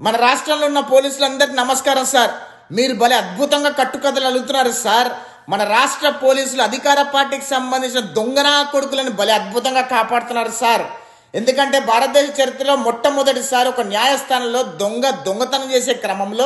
మన రాష్ట్రంలో ఉన్న పోలీసులందరికీ నమస్కారం సార్ మీరు భలే అద్భుతంగా కట్టుకథలు అలుగుతున్నారు సార్ మన రాష్ట్ర పోలీసులు అధికార పార్టీకి సంబంధించిన దొంగనా కొడుకులను భలే అద్భుతంగా కాపాడుతున్నారు సార్ ఎందుకంటే భారతదేశ చరిత్రలో మొట్టమొదటిసారి ఒక న్యాయస్థానంలో దొంగ దొంగతనం చేసే క్రమంలో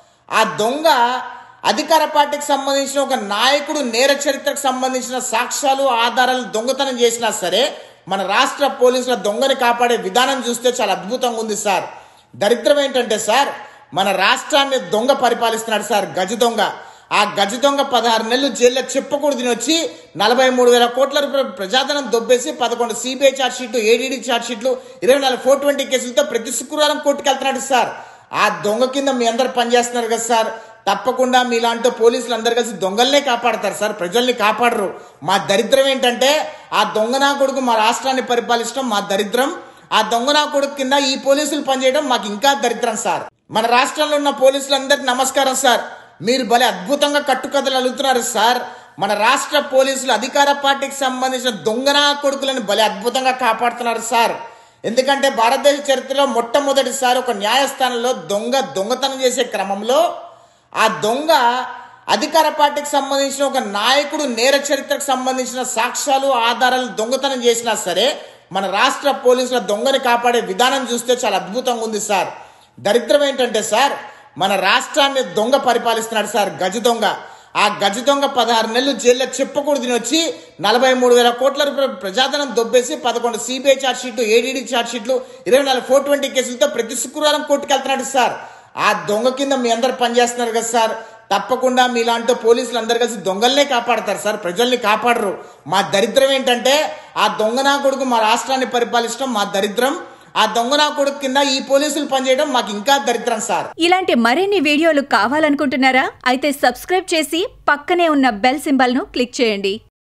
ఆ దొంగ అధికార పార్టీకి సంబంధించిన ఒక నాయకుడు నేర చరిత్రకు సంబంధించిన సాక్ష్యాలు ఆధారాలు దొంగతనం చేసినా సరే మన రాష్ట్ర పోలీసుల దొంగని కాపాడే విధానం చూస్తే చాలా అద్భుతంగా ఉంది సార్ దరిద్రం ఏంటంటే సార్ మన రాష్ట్రాన్ని దొంగ పరిపాలిస్తున్నాడు సార్ గజ దొంగ ఆ గజ దొంగ పదహారు నెలలు జైల్లో చెప్పకూడదు వచ్చి నలభై మూడు వేల కోట్ల రూపాయల ప్రజాధనం దొబ్బేసి పదకొండు సిబిఐ ఛార్జ్ షీట్లు ఏడీడీ ఛార్జ్ షీట్లు ఇరవై నాలుగు ఫోర్ ట్వంటీ కేసులతో ప్రతి శుక్రవారం కోర్టుకెళ్తున్నాడు సార్ ఆ దొంగ కింద మీ అందరు పనిచేస్తున్నారు కదా సార్ తప్పకుండా మీలాంటి పోలీసులు అందరు కలిసి దొంగల్నే కాపాడతారు సార్ ప్రజల్ని కాపాడరు మా దరిద్రం ఏంటంటే ఆ దొంగనా కొడుకు మా రాష్ట్రాన్ని పరిపాలించడం మా దరిద్రం ఆ దొంగనా కొడుకు కింద ఈ పోలీసులు పనిచేయడం మాకు ఇంకా దరిద్రం సార్ మన రాష్ట్రంలో ఉన్న పోలీసులందరికీ నమస్కారం సార్ మీరు భలే అద్భుతంగా కట్టుకథలు అలుగుతున్నారు సార్ మన రాష్ట్ర పోలీసులు అధికార పార్టీకి సంబంధించిన దొంగనా కొడుకులను భలే అద్భుతంగా కాపాడుతున్నారు సార్ ఎందుకంటే భారతదేశ చరిత్రలో మొట్టమొదటిసారి ఒక న్యాయస్థానంలో దొంగ దొంగతనం చేసే క్రమంలో ఆ దొంగ అధికార పార్టీకి సంబంధించిన ఒక నాయకుడు నేర చరిత్రకు సంబంధించిన సాక్ష్యాలు ఆధారాలు దొంగతనం చేసినా సరే మన రాష్ట్ర పోలీసుల దొంగని కాపాడే విధానం చూస్తే చాలా అద్భుతంగా ఉంది సార్ దరిద్రం ఏంటంటే సార్ మన రాష్ట్రాన్ని దొంగ పరిపాలిస్తున్నాడు సార్ గజ దొంగ ఆ గజ దొంగ పదహారు నెలలు జైల్లో చెప్పకూడదు వచ్చి నలభై మూడు వేల కోట్ల రూపాయల ప్రజాధనం దొబ్బేసి పదకొండు సిబిఐ ఛార్జ్ షీట్లు ఏడీడీ ఛార్జ్ షీట్లు ఇరవై నాలుగు ఫోర్ ట్వంటీ కేసులతో ప్రతి శుక్రవారం కోర్టుకెళ్తున్నాడు సార్ ఆ దొంగ కింద మీ అందరు పనిచేస్తున్నారు కదా సార్ తప్పకుండా మీలాంటి పోలీసులు అందరు కలిసి దొంగల్నే కాపాడతారు సార్ ప్రజల్ని కాపాడరు మా దరిద్రం ఏంటంటే ఆ దొంగనా కొడుకు మా రాష్ట్రాన్ని పరిపాలించడం మా దరిద్రం ఆ దొంగనా కొడుకు కింద ఈ పోలీసులు పనిచేయడం మాకు ఇంకా దరిద్రం సార్ ఇలాంటి మరిన్ని వీడియోలు కావాలనుకుంటున్నారా అయితే సబ్స్క్రైబ్ చేసి పక్కనే ఉన్న బెల్ సింబల్ను క్లిక్ చేయండి